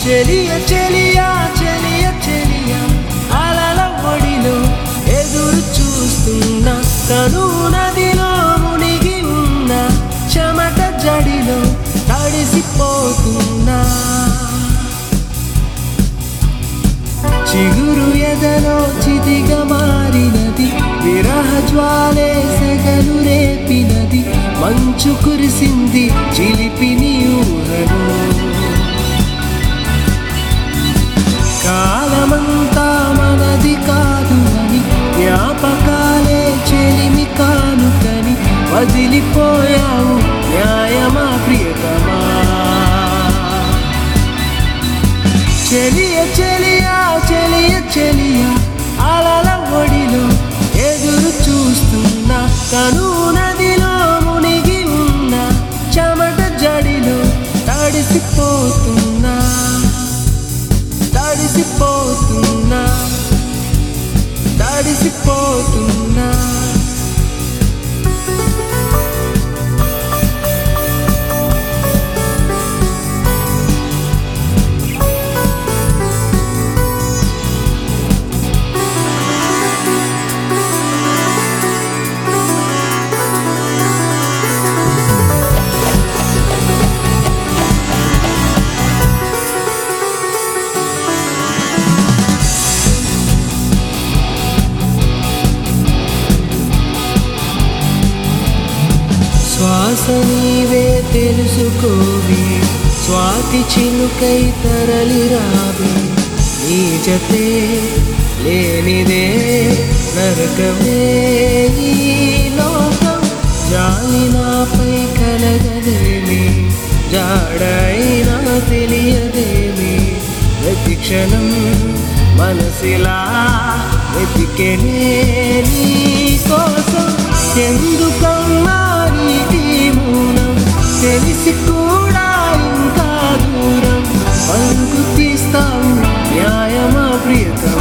చెలియ చెలియ చెలియ చెలియ అలల ఒడిలో ఎదురు చూస్తున్నా తను నదిలో మునిగి ఉన్న చెమట జడిలో తడిసిపోతున్నా చిగురు ఎదలో చితిగా మారినది విరహ జ్వాలే సెగలు రేపినది మంచు కురిసింది చిలిపిని ఊహలు కాలమంతా మనది కాదు అని జ్ఞాపకాలే చెలిమి కానుకని వదిలిపోయావు న్యాయమా ప్రియతమా చెలియ చెలియ చెలియ చెలియ అలల ఒడిలో ఎదురు చూస్తున్నా తను నదిలో మునిగి ఉన్న చెమట జడిలో తడిసిపోతున్నా తడిసిపోతున్నా తడిసిపోతున్నా శ్వాస నీవే తెలుసుకోవి స్వాతి చినుకై తరలి రావి నీ జతే లేనిదే నరకమే ఈ లోకం జాలి నాపై కలగదేమి జాడైనా తెలియదేమి ప్రతి క్షణం మనసిలా వెతికెనే నీ కోసం ఎందుకమ్మా నీటి మూలం తెలిసి కూడా ఇంకా దూరం పలుకు తీస్తావు న్యాయమా ప్రియతమా